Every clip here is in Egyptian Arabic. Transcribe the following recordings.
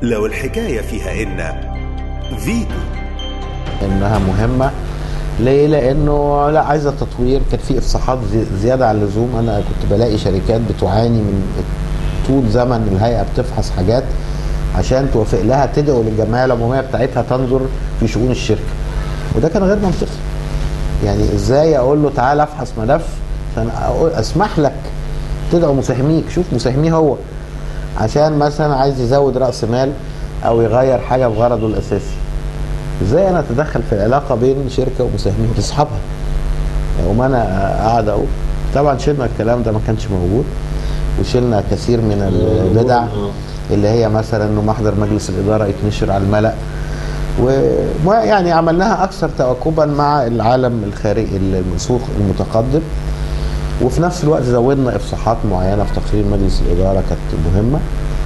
لو الحكاية فيها إن فيتو انها مهمه ليه؟ لانه لا عايزه تطوير كان في افصاحات زي- زياده عن اللزوم انا كنت بلاقي شركات بتعاني من طول زمن الهيئه بتفحص حاجات عشان توافق لها تدعو للجمعيه العموميه بتاعتها تنظر في شؤون الشركه وده كان غير منطقي يعني ازاي اقول له تعالى افحص ملف عشان أقول اسمح لك تدعو مساهميك شوف مساهميه هو عشان مثلا عايز يزود راس مال او يغير حاجه في غرضه الاساسي ازاي انا اتدخل في العلاقه بين شركه ومساهمين اصحابها وما انا قاعد اقول طبعا شلنا الكلام ده ما كانش موجود وشلنا كثير من البدع اللي هي مثلا انه محضر مجلس الاداره يتنشر على الملا ويعني عملناها اكثر تواكبا مع العالم الخارجي المسوق المتقدم وفي نفس الوقت زودنا افصاحات معينه في تقرير مجلس الاداره كانت مهمه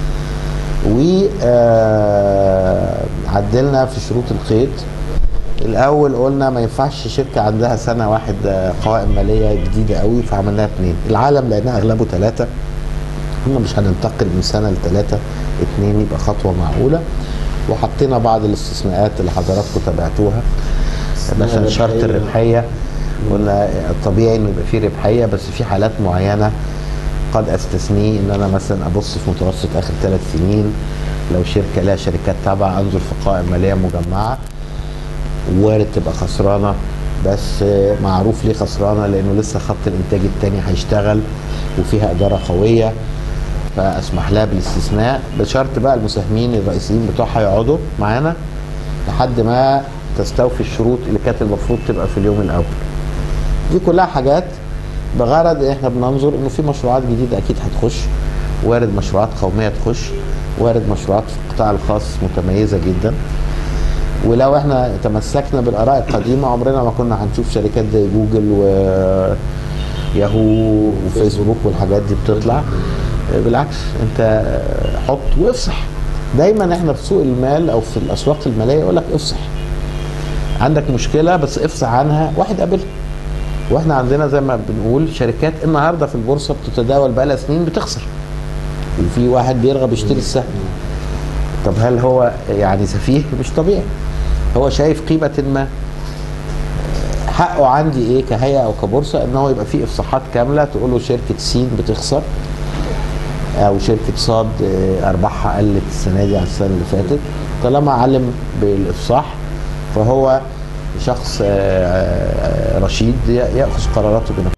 وعدلنا في شروط القيد الاول قلنا ما ينفعش شركه عندها سنه واحد آه، قوائم ماليه جديده قوي فعملناها اثنين العالم لانها اغلبه ثلاثه قلنا مش هننتقل من سنه لثلاثه اثنين يبقى خطوه معقوله وحطينا بعض الاستثناءات اللي حضراتكم تابعتوها مثلا شرط الربحيه قلنا الطبيعي انه يبقى فيه ربحيه بس في حالات معينه قد استثنيه ان انا مثلا ابص في متوسط اخر ثلاث سنين لو شركه لها شركات تابعه انظر في قوائم ماليه مجمعه وارد تبقى خسرانه بس معروف ليه خسرانه لانه لسه خط الانتاج الثاني هيشتغل وفيها اداره قويه فاسمح لها بالاستثناء بشرط بقى المساهمين الرئيسيين بتوعها يقعدوا معانا لحد ما تستوفي الشروط اللي كانت المفروض تبقى في اليوم الاول. دي كلها حاجات بغرض احنا بننظر انه في مشروعات جديده اكيد هتخش وارد مشروعات قوميه تخش وارد مشروعات في القطاع الخاص متميزه جدا ولو احنا تمسكنا بالاراء القديمه عمرنا ما كنا هنشوف شركات زي جوجل وياهو وفيسبوك والحاجات دي بتطلع بالعكس انت حط وافصح دايما احنا في سوق المال او في الاسواق الماليه يقول لك افصح عندك مشكله بس افصح عنها واحد قابلها واحنا عندنا زي ما بنقول شركات النهارده في البورصه بتتداول بقى لها سنين بتخسر وفي واحد بيرغب يشتري السهم طب هل هو يعني سفيه مش طبيعي هو شايف قيمه ما حقه عندي ايه كهيئه او كبورصه ان هو يبقى فيه افصاحات كامله تقول له شركه سين بتخسر او شركه صاد آه، ارباحها قلت السنه دي عن السنه اللي فاتت طالما علم بالافصاح فهو شخص آه، آه، رشيد ياخذ قراراته بنفسه